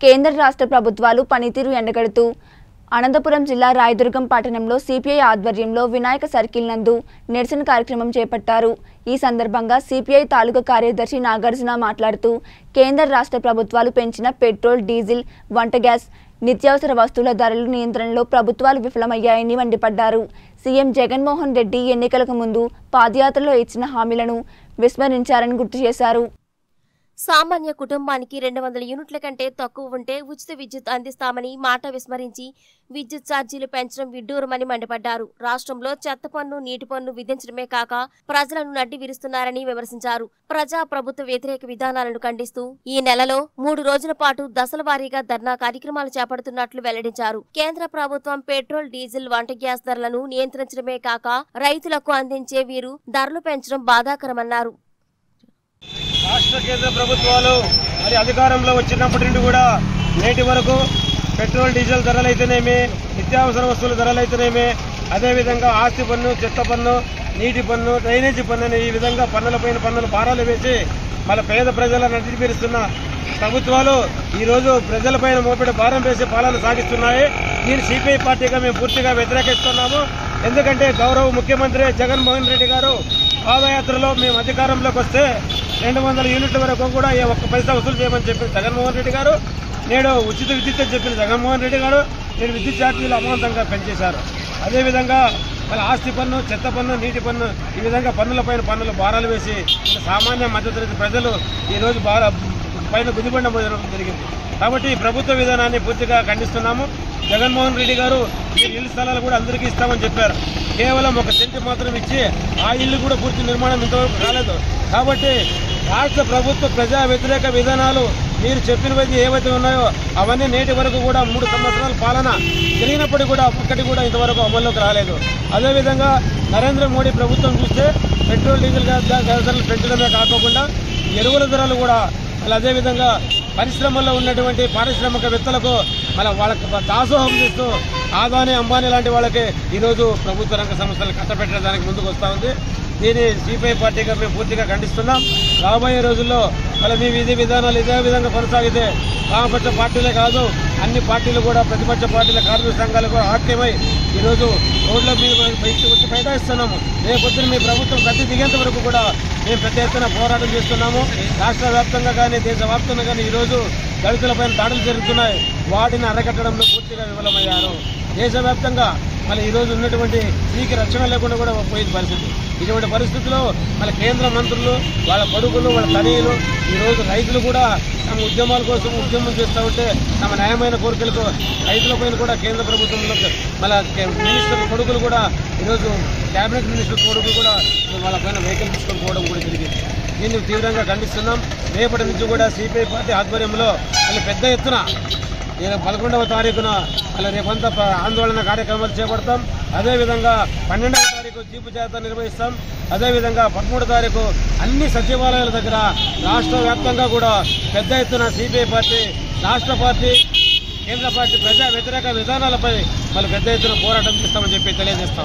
కేంద్ర రాష్ట్ర ప్రభుత్వాలు పనితీరు ఎండగడుతూ అనంతపురం జిల్లా రాయదుర్గం పట్టణంలో సిపిఐ ఆధ్వర్యంలో వినాయక సర్కిల్ నందు నిరసన కార్యక్రమం చేపట్టారు ఈ సందర్భంగా సిపిఐ తాలూకా కార్యదర్శి నాగార్జున మాట్లాడుతూ కేంద్ర రాష్ట్ర ప్రభుత్వాలు పెంచిన పెట్రోల్ డీజిల్ వంట గ్యాస్ నిత్యావసర వస్తువుల ధరల నియంత్రణలో ప్రభుత్వాలు విఫలమయ్యాయని మండిపడ్డారు సీఎం జగన్మోహన్ రెడ్డి ఎన్నికలకు ముందు పాదయాత్రలో ఇచ్చిన హామీలను విస్మరించారని గుర్తు చేశారు సామాన్య కుటుంబానికి రెండు వందల యూనిట్ల కంటే తక్కువ ఉంటే ఉచిత విద్యుత్ అందిస్తామని మాట విస్మరించి విద్యుత్ ఛార్జీలు పెంచడం విడ్డూరమని మండిపడ్డారు రాష్ట్రంలో చెత్త పన్ను నీటి పన్ను విధించడమే కాక ప్రజలను నడ్డి విరుస్తున్నారని విమర్శించారు ప్రజా ప్రభుత్వ వ్యతిరేక విధానాలను ఖండిస్తూ ఈ నెలలో మూడు రోజుల పాటు దశల వారీగా ధర్నా కార్యక్రమాలు చేపడుతున్నట్లు వెల్లడించారు కేంద్ర ప్రభుత్వం పెట్రోల్ డీజిల్ వంట గ్యాస్ ధరలను నియంత్రించడమే కాక రైతులకు అందించే వీరు ధరలు పెంచడం బాధాకరమన్నారు రాష్ట్ర కేంద్ర ప్రభుత్వాలు మరి అధికారంలో వచ్చినప్పటి నుండి కూడా నేటి వరకు పెట్రోల్ డీజిల్ ధరలైతేనేమి నిత్యావసర వస్తువుల ధరలైతేనేమి అదేవిధంగా ఆస్తి పన్ను చెత్త పన్ను నీటి పన్ను డ్రైనేజీ పన్ను అనే ఈ విధంగా పన్నులపైన పన్నులు భారాలు వేసి మన పేద ప్రజలను నడిపిస్తున్న ప్రభుత్వాలు ఈ రోజు ప్రజలపైన మోపిడి భారం వేసి పాలన సాగిస్తున్నాయి దీని సిపిఐ పార్టీగా మేము పూర్తిగా వ్యతిరేకిస్తున్నాము ఎందుకంటే గౌరవ ముఖ్యమంత్రి జగన్మోహన్ రెడ్డి గారు పాదయాత్రలో మేము అధికారంలోకి వస్తే రెండు వందల యూనిట్ల వరకు కూడా ఏ ఒక్క పైసా వసూలు చేయమని చెప్పిన జగన్మోహన్ రెడ్డి గారు నేడు ఉచిత విద్యుత్ అని చెప్పిన జగన్మోహన్ రెడ్డి గారు నేడు విద్యుత్ ఛార్జీలు అమాంతంగా పెంచేశారు అదేవిధంగా మళ్ళీ ఆస్తి పన్ను చెత్త పన్ను నీటి పన్ను ఈ విధంగా పన్నులపైన పన్నులు భారాలు వేసి మన సామాన్య మధ్యతరగతి ప్రజలు ఈరోజు బాగా పైన గుదిబండ జరిగింది కాబట్టి ఈ ప్రభుత్వ విధానాన్ని పూర్తిగా ఖండిస్తున్నాము జగన్మోహన్ రెడ్డి గారు ఈ ఇళ్ల స్థలాలు కూడా అందరికీ ఇస్తామని చెప్పారు కేవలం ఒక సెంటు మాత్రం ఇచ్చి ఆ ఇల్లు కూడా పూర్తి నిర్మాణం ఇంతవరకు కాలేదు కాబట్టి రాష్ట్ర ప్రభుత్వ ప్రజా వ్యతిరేక విధానాలు మీరు చెప్పినవైతే ఏవైతే ఉన్నాయో అవన్నీ నేటి వరకు కూడా మూడు సంవత్సరాల పాలన జరిగినప్పటికీ కూడా ఒక్కటి కూడా ఇంతవరకు అమల్లోకి రాలేదు అదేవిధంగా నరేంద్ర మోడీ ప్రభుత్వం చూస్తే పెట్రోల్ డీజిల్ గ్యాస్ గ్యాస్ ధరలు పెంచడమే కాకుండా ఎరువుల ధరలు కూడా మళ్ళీ అదేవిధంగా పరిశ్రమల్లో ఉన్నటువంటి పారిశ్రామికవేత్తలకు మళ్ళీ వాళ్ళకి దాసోహం చేస్తూ ఆదాని అంబానీ లాంటి వాళ్ళకి ఈరోజు ప్రభుత్వ రంగ సంస్థలు కట్టబెట్టడానికి ముందుకు వస్తూ ఉంది దీన్ని సిపిఐ పార్టీగా మేము పూర్తిగా ఖండిస్తున్నాం రాబోయే రోజుల్లో మళ్ళీ మీ విధి విధానాలు ఇదే విధంగా కొనసాగితే వామపక్ష పార్టీలే కాదు అన్ని పార్టీలు కూడా ప్రతిపక్ష పార్టీల కార్మిక సంఘాలు కూడా ఆక్యమై ఈరోజు రోడ్ల మీద బయటకు వచ్చి బైఠాయిస్తున్నాము రేపొద్దున మీ ప్రభుత్వం గట్టి దిగేంత వరకు కూడా మేము పెద్ద ఎత్తున పోరాటం చేస్తున్నాము రాష్ట్ర వ్యాప్తంగా కానీ దేశవ్యాప్తంగా కానీ ఈరోజు దళితులపైన దాడులు జరుగుతున్నాయి వాటిని అరకట్టడంలో పూర్తిగా విఫలమయ్యారు దేశవ్యాప్తంగా మళ్ళీ ఈరోజు ఉన్నటువంటి స్త్రీకి రక్షణ లేకుండా కూడా పోయింది పరిస్థితి ఇటువంటి పరిస్థితుల్లో మన కేంద్ర మంత్రులు వాళ్ళ కొడుకులు వాళ్ళ తనయులు ఈరోజు రైతులు కూడా తమ ఉద్యమాల కోసం ఉద్యమం చేస్తూ ఉంటే తమ న్యాయమైన కోరికలకు రైతులపైన కూడా కేంద్ర ప్రభుత్వంలో మన మినిస్టర్ కొడుకులు కూడా ఈరోజు కేబినెట్ మినిస్టర్ కొడుకులు కూడా వాళ్ళ పైన వెహికల్ తీసుకొని పోవడం కూడా జరిగింది దీన్ని తీవ్రంగా ఖండిస్తున్నాం రేపటి నుంచి కూడా సిపిఐ పార్టీ ఆధ్వర్యంలో మళ్ళీ పెద్ద ఎత్తున నేను పదకొండవ తారీఖున అలా రేపంతా ప- ఆందోళన కార్యక్రమాలు చేపడతాం అదేవిధంగా పన్నెండవ తారీఖు జీపు జాతర నిర్వహిస్తాం అదేవిధంగా పదమూడవ తారీఖు అన్ని సచివాలయాల దగ్గర రాష్ట్ర వ్యాప్తంగా కూడా పెద్ద ఎత్తున సిపిఐ పార్టీ రాష్ట్ర పార్టీ కేంద్ర పార్టీ ప్రజా వ్యతిరేక విధానాలపై మళ్ళీ పెద్ద ఎత్తున పోరాటం చేస్తామని చెప్పి తెలియజేస్తాం